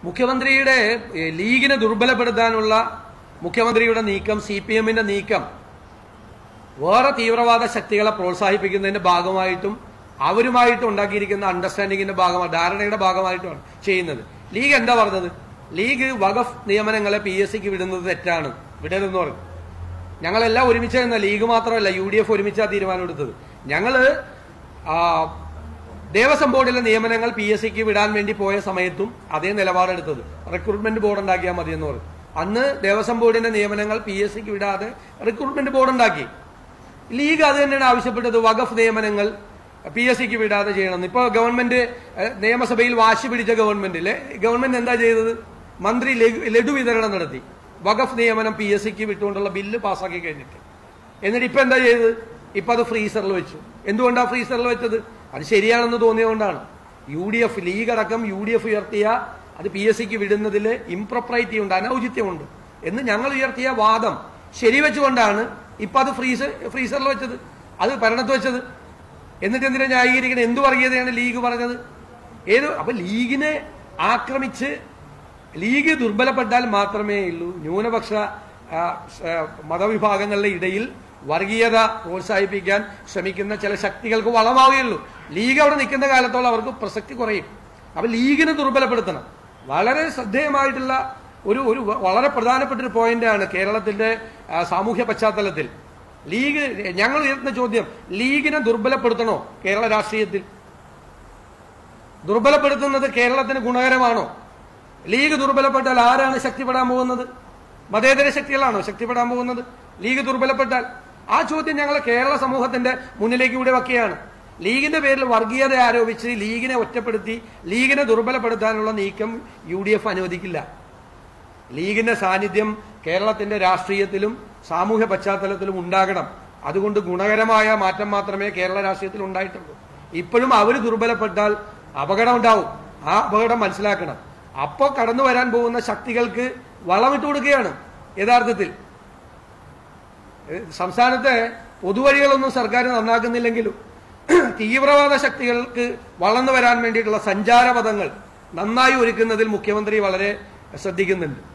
മുഖ്യമന്ത്രിയുടെ ഏ, ലീഗിനെ ദുർബലപ്പെടുത്താനുള്ള മുഖ്യമന്ത്രിയുടെ നീക്കം സി പി എമ്മിന്റെ നീക്കം വേറെ തീവ്രവാദ ശക്തികളെ പ്രോത്സാഹിപ്പിക്കുന്നതിന്റെ ഭാഗമായിട്ടും അവരുമായിട്ട് ഉണ്ടാക്കിയിരിക്കുന്ന അണ്ടർസ്റ്റാൻഡിങ്ങിന്റെ ഭാഗമായി ധാരണയുടെ ഭാഗമായിട്ടുമാണ് ചെയ്യുന്നത് ലീഗ് എന്താ പറഞ്ഞത് ലീഗ് വഖഫ് നിയമനങ്ങളെ പി എസ് സിക്ക് വിടുന്നത് തെറ്റാണ് വിടരുതെന്ന് പറഞ്ഞു ഞങ്ങളെല്ലാം ഒരുമിച്ച് നിന്ന ലീഗ് മാത്രമല്ല യു ഡി എഫ് ഒരുമിച്ചാ തീരുമാനം എടുത്തത് ഞങ്ങള് ആ, ദേവസ്വം ബോർഡിലെ നിയമനങ്ങൾ പി എസ് സിക്ക് വിടാൻ വേണ്ടി പോയ സമയത്തും അതേ നിലപാടെടുത്തത് റിക്രൂട്ട്മെന്റ് ബോർഡ് ഉണ്ടാക്കിയാൽ മതി എന്ന് പറഞ്ഞു അന്ന് ദേവസ്വം ബോർഡിന്റെ നിയമനങ്ങൾ പി എസ് സിക്ക് വിടാതെ റിക്രൂട്ട്മെന്റ് ബോർഡ് ഉണ്ടാക്കി ലീഗ് അത് തന്നെയാണ് ആവശ്യപ്പെട്ടത് വഖഫ് നിയമനങ്ങൾ പി എസ് സിക്ക് വിടാതെ ചെയ്യണമെന്ന് ഇപ്പോൾ ഗവൺമെന്റ് ഏഹ്, നിയമസഭയിൽ വാശി പിടിച്ച ഗവൺമെന്റിലെ ഗവൺമെന്റ് എന്താ ചെയ്തത് മന്ത്രി ലഘു- ലഡു വിതരണം നടത്തി വഖഫ് നിയമനം പി എസ് സിക്ക് വിട്ടുകൊണ്ടുള്ള ബില്ല് പാസ്സാക്കി കഴിഞ്ഞിട്ട് എന്നിട്ട് ഇപ്പൊ എന്താ ചെയ്തത് ഇപ്പൊ അത് ഫ്രീസറിൽ വെച്ചു എന്തുകൊണ്ടാണ് ഫ്രീസറിൽ വെച്ചത് അത് ശരിയാണെന്ന് തോന്നിയതുകൊണ്ടാണ് യു ഡി എഫ് ലീഗ് അടക്കം യു ഡി എഫ് ഉയർത്തിയ അത് പി എസ് സിക്ക് വിടുന്നതിൽ ഇംപ്രൊപ്രൈറ്റി ഉണ്ട് അനൌചിത്യമുണ്ട് എന്ന് ഞങ്ങൾ ഉയർത്തിയ വാദം ശരിവെച്ചുകൊണ്ടാണ് ഇപ്പൊ അത് ഫ്രീസർ ഫ്രീസറിൽ വെച്ചത് അത് ഭരണത്ത് വെച്ചത് എന്നിട്ട് എന്തിനാ ന്യായീകരിക്കണം എന്തു വർഗീയതയാണ് ലീഗ് പറഞ്ഞത് ഏത് അപ്പൊ ലീഗിനെ ആക്രമിച്ച് ലീഗ് ദുർബലപ്പെട്ടാൽ മാത്രമേ ഉള്ളൂ ന്യൂനപക്ഷ ആ, ആ, മതവിഭാഗങ്ങളുടെ ഇടയിൽ വർഗീയത പ്രോത്സാഹിപ്പിക്കാൻ ശ്രമിക്കുന്ന ചില ശക്തികൾക്ക് വളമാവുകയുള്ളൂ ലീഗ് അവിടെ നിൽക്കുന്ന കാലത്തോളം അവർക്ക് പ്രസക്തി കുറയും അപ്പൊ ലീഗിനെ ദുർബലപ്പെടുത്തണം വളരെ ശ്രദ്ധേയമായിട്ടുള്ള ഒരു ഒരു വ- വളരെ പ്രധാനപ്പെട്ട ഒരു പോയിന്റാണ് കേരളത്തിന്റെ ആ, സാമൂഹ്യ പശ്ചാത്തലത്തിൽ ലീഗ് ഞങ്ങൾ ഉയർത്തുന്ന ചോദ്യം ലീഗിനെ ദുർബലപ്പെടുത്തണോ കേരള രാഷ്ട്രീയത്തിൽ ദുർബലപ്പെടുത്തുന്നത് കേരളത്തിന് ഗുണകരമാണോ ലീഗ് ദുർബലപ്പെട്ടാൽ ആരാണ് ശക്തിപ്പെടാൻ പോകുന്നത് മതേതര ശക്തികളാണോ ശക്തിപ്പെടാൻ പോകുന്നത് ലീഗ് ദുർബലപ്പെട്ടാൽ ആ ചോദ്യം ഞങ്ങൾ കേരള സമൂഹത്തിന്റെ മുന്നിലേക്ക് കൂടെ വയ്ക്കുകയാണ് ലീഗിന്റെ പേരിൽ വർഗീയത ആരോപിച്ച് ലീഗിനെ ഒറ്റപ്പെടുത്തി ലീഗിനെ ദുർബലപ്പെടുത്താനുള്ള നീക്കം യു ഡി എഫ് അനുവദിക്കില്ല ലീഗിന്റെ സാന്നിധ്യം കേരളത്തിന്റെ രാഷ്ട്രീയത്തിലും സാമൂഹ്യ പശ്ചാത്തലത്തിലും ഉണ്ടാകണം അതുകൊണ്ട് ഗുണകരമായ മാറ്റം മാത്രമേ കേരള രാഷ്ട്രീയത്തിൽ ഉണ്ടായിട്ടുള്ളൂ ഇപ്പോഴും അവർ ദുർബലപ്പെട്ടാൽ അപകടം ഉണ്ടാവും ആ അപകടം മനസ്സിലാക്കണം അപ്പോൾ കടന്നു വരാൻ പോകുന്ന ശക്തികൾക്ക് വളമിട്ട് കൊടുക്കുകയാണ് യഥാർത്ഥത്തിൽ ഏഹ് സംസ്ഥാനത്തെ പൊതുവഴികളൊന്നും സർക്കാർ നന്നാക്കുന്നില്ലെങ്കിലും തീവ്രവാദ ശക്തികൾക്ക് വളർന്നു വരാൻ വേണ്ടിയിട്ടുള്ള സഞ്ചാരപഥങ്ങൾ നന്നായി ഒരുക്കുന്നതിൽ മുഖ്യമന്ത്രി വളരെ ശ്രദ്ധിക്കുന്നുണ്ട്